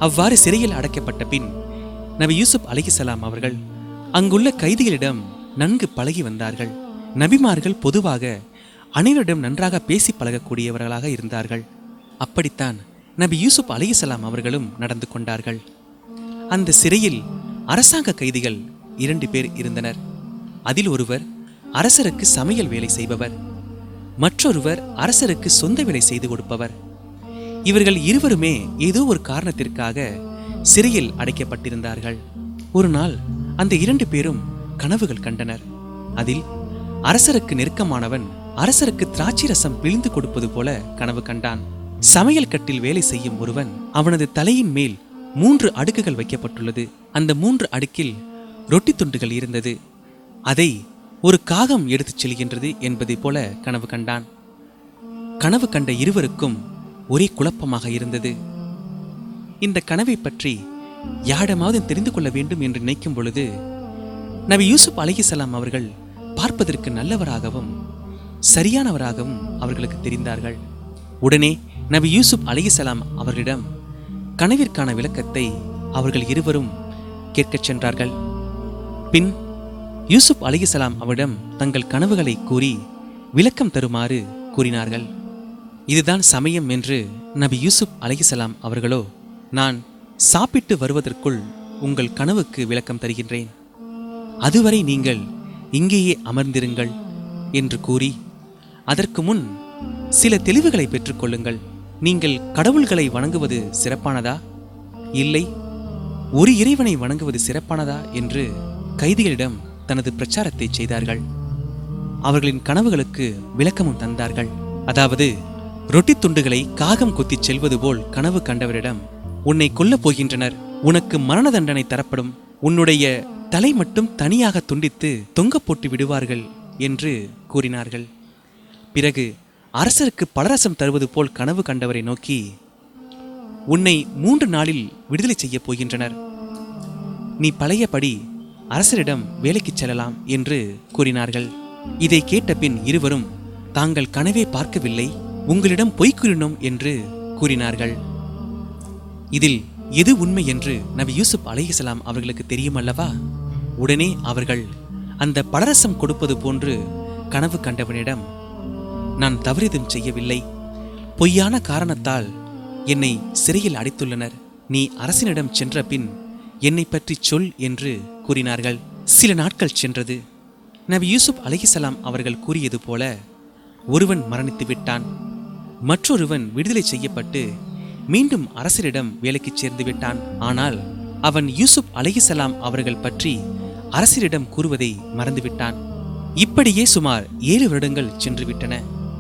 அவ்வாறு சிறையில் அடைக்கப்பட்ட பின் நபி யூசுப் அலைஹிஸ்ஸலாம் அவர்கள் அங்குள்ள கைதிகளிடம் நன்கு பழகி வந்தார்கள் நபிமார்கள் பொதுவாக அனைவரிடம் நன்றாக பேசி பழகக்கூடியவர்களாக இருந்தார்கள் அப்படித்தான் நபி யூசுப் அலைஹிஸ்ஸலாம் அவர்களும் நடந்து கொண்டார்கள் அந்த சிறையில் அரசாங்க கைதிகள் இரண்டு பேர் இருந்தனர் அதில் ஒருவர் அரசருக்கு சமையல் வேலை செய்பவர் மற்றொருவர் அரசருக்கு சொந்த வேலை செய்து கொடுப்பவர் இவர்கள் இருவருமே ஏதோ ஒரு காரணத்திற்காக சிறையில் அடைக்கப்பட்டிருந்தார்கள் ஒரு நாள் அந்த இரண்டு பேரும் கனவுகள் கண்டனர் அதில் அரசருக்கு நெருக்கமானவன் அரசருக்கு திராட்சை ரசம் பிழிந்து கொடுப்பது போல கனவு கண்டான் சமையல் கட்டில் வேலை செய்யும் ஒருவன் அவனது தலையின் மேல் மூன்று அடுக்குகள் வைக்கப்பட்டுள்ளது அந்த மூன்று அடுக்கில் ரொட்டி துண்டுகள் இருந்தது அதை ஒரு காகம் எடுத்துச் செல்கின்றது என்பதை போல கனவு கண்டான் கனவு கண்ட இருவருக்கும் ஒரே குழப்பமாக இருந்தது இந்த கனவை பற்றி யாரிடமாவது தெரிந்து கொள்ள வேண்டும் என்று நினைக்கும் பொழுது நபி யூசுப் அலைஹிஸ்ஸலாம் அவர்கள் பார்ப்பதற்கு நல்லவராகவும் சரியானவராகவும் அவர்களுக்கு தெரிந்தார்கள் உடனே நபி யூசுப் அலைஹிஸ்ஸலாம் அவர்களிடம் கனவிற்கான விளக்கத்தை அவர்கள் இருவரும் கேட்கச் சென்றார்கள் பின் யூசுப் அலைஹிஸ்ஸலாம் அவரிடம் தங்கள் கனவுகளை கூறி விளக்கம் தருமாறு கூறினார்கள் இதுதான் சமயம் என்று நபி யூசுப் அலைஹிஸ்ஸலாம் அவர்களோ நான் சாப்பிட்டு வருவதற்குள் உங்கள் கனவுக்கு விளக்கம் தருகின்றேன் அதுவரை நீங்கள் இங்கேயே அமர்ந்திருங்கள் என்று கூறி அதற்கு முன் சில தெளிவுகளை பெற்றுக்கொள்ளுங்கள் நீங்கள் கடவுள்களை வணங்குவது சிறப்பானதா இல்லை ஒரு இறைவனை வணங்குவது சிறப்பானதா என்று கைதிகளிடம் தனது பிரச்சாரத்தை செய்தார்கள் அவர்களின் கனவுகளுக்கு விளக்கமும் தந்தார்கள் அதாவது ரொட்டி துண்டுகளை காகம் கொத்திச் செல்வது போல் கனவு கண்டவரிடம் உன்னை கொல்லப் போகின்றனர் உனக்கு மரண தண்டனை தரப்படும் உன்னுடைய தலை மட்டும் தனியாக துண்டித்து தொங்க போட்டு விடுவார்கள் என்று கூறினார்கள் பிறகு அரசருக்கு பலரசம் தருவது போல் கனவு கண்டவரை நோக்கி உன்னை மூன்று நாளில் விடுதலை செய்யப் போகின்றனர் நீ பழையபடி அரசரிடம் வேலைக்குச் செல்லலாம் என்று கூறினார்கள் இதை கேட்ட பின் இருவரும் தாங்கள் கனவே பார்க்கவில்லை உங்களிடம் பொய் கூறினோம் என்று கூறினார்கள் இதில் எது உண்மை என்று நபி யூசுப் அலைஹிஸ்ஸலாம் அவர்களுக்கு தெரியும் அல்லவா உடனே அவர்கள் அந்த பலரசம் கொடுப்பது போன்று கனவு கண்டவனிடம் நான் தவறிதும் செய்யவில்லை பொய்யான காரணத்தால் என்னை சிறையில் அடைத்துள்ளனர் நீ அரசனிடம் சென்ற பின் என்னை பற்றி சொல் என்று கூறினார்கள் சில நாட்கள் சென்றது நபி யூசுப் அலைஹிஸ்ஸலாம் அவர்கள் கூறியது போல ஒருவன் மரணித்து விட்டான் மற்றொருவன் விடுதலை செய்யப்பட்டு மீண்டும் அரசரிடம் வேலைக்கு சேர்ந்து விட்டான் ஆனால் அவன் யூசுப் அலைஹிஸ்ஸலாம் அவர்கள் பற்றி அரசரிடம் கூறுவதை மறந்துவிட்டான் இப்படியே சுமார் ஏழு வருடங்கள் சென்று விட்டன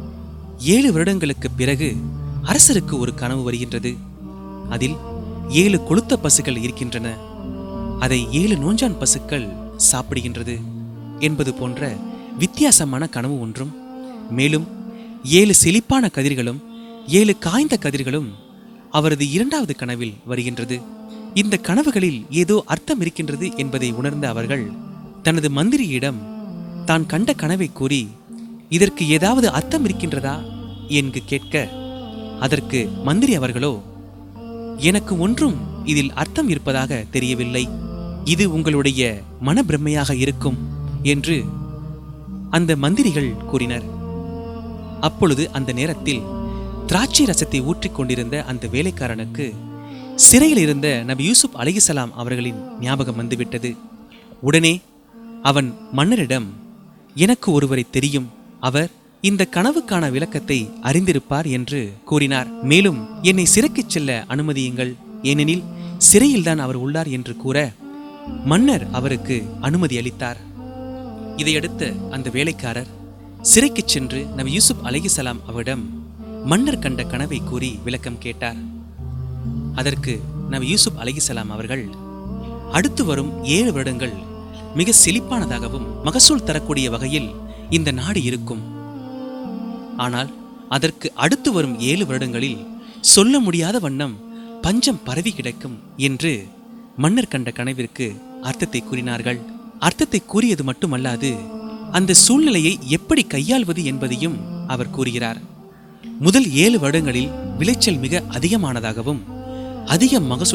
ஏழு வருடங்களுக்கு பிறகு அரசருக்கு ஒரு கனவு வருகின்றது அதில் ஏழு கொளுத்த பசுக்கள் இருக்கின்றன அதை ஏழு நோஞ்சான் பசுக்கள் சாப்பிடுகின்றது என்பது போன்ற வித்தியாசமான கனவு ஒன்றும் மேலும் ஏழு செழிப்பான கதிர்களும் ஏழு காய்ந்த கதிர்களும் அவரது இரண்டாவது கனவில் வருகின்றது இந்த கனவுகளில் ஏதோ அர்த்தம் இருக்கின்றது என்பதை உணர்ந்த அவர்கள் தனது மந்திரியிடம் தான் கண்ட கனவை கூறி இதற்கு ஏதாவது அர்த்தம் இருக்கின்றதா என்று கேட்க அதற்கு மந்திரி அவர்களோ எனக்கு ஒன்றும் இதில் அர்த்தம் இருப்பதாக தெரியவில்லை இது உங்களுடைய மனப்பிரமையாக இருக்கும் என்று அந்த மந்திரிகள் கூறினர் அப்பொழுது அந்த நேரத்தில் திராட்சை ரசத்தை ஊற்றிக் கொண்டிருந்த அந்த வேலைக்காரனுக்கு சிறையில் இருந்த நபி யூசுப் அலைஹிஸ்ஸலாம் அவர்களின் ஞாபகம் வந்துவிட்டது உடனே அவன் மன்னரிடம் எனக்கு ஒருவரை தெரியும் அவர் இந்த கனவுக்கான விளக்கத்தை அறிந்திருப்பார் என்று கூறினார் மேலும் என்னை சிறைக்குச் செல்ல அனுமதியுங்கள் ஏனெனில் சிறையில்தான் அவர் உள்ளார் என்று கூற மன்னர் அவருக்கு அனுமதி அளித்தார் இதையடுத்து அந்த வேலைக்காரர் சிறைக்குச் சென்று நபி யூசுப் அலைஹிஸ்ஸலாம் அவரிடம் மன்னர் கண்ட கனவை கூறி விளக்கம் கேட்டார் அதற்கு நபி யூசுப் அலைஹிஸ்ஸலாம் அவர்கள் அடுத்து வரும் ஏழு வருடங்கள் மிக செழிப்பானதாகவும் மகசூல் தரக்கூடிய வகையில் இந்த நாடு இருக்கும் ஆனால் அதற்கு அடுத்து வரும் ஏழு வருடங்களில் சொல்ல முடியாத வண்ணம் பஞ்சம் பரவி கிடக்கும் என்று மன்னர் கண்ட கனவிற்கு அர்த்தத்தை கூறினார்கள் அர்த்தத்தை கூறியது மட்டுமல்லாது அந்த சூழ்நிலையை எப்படி கையாள்வது என்பதையும் அவர் கூறுகிறார் முதல் ஏழு வருடங்களில் விளைச்சல் மிக அதிகமானதாகவும் அதிக மகசூல்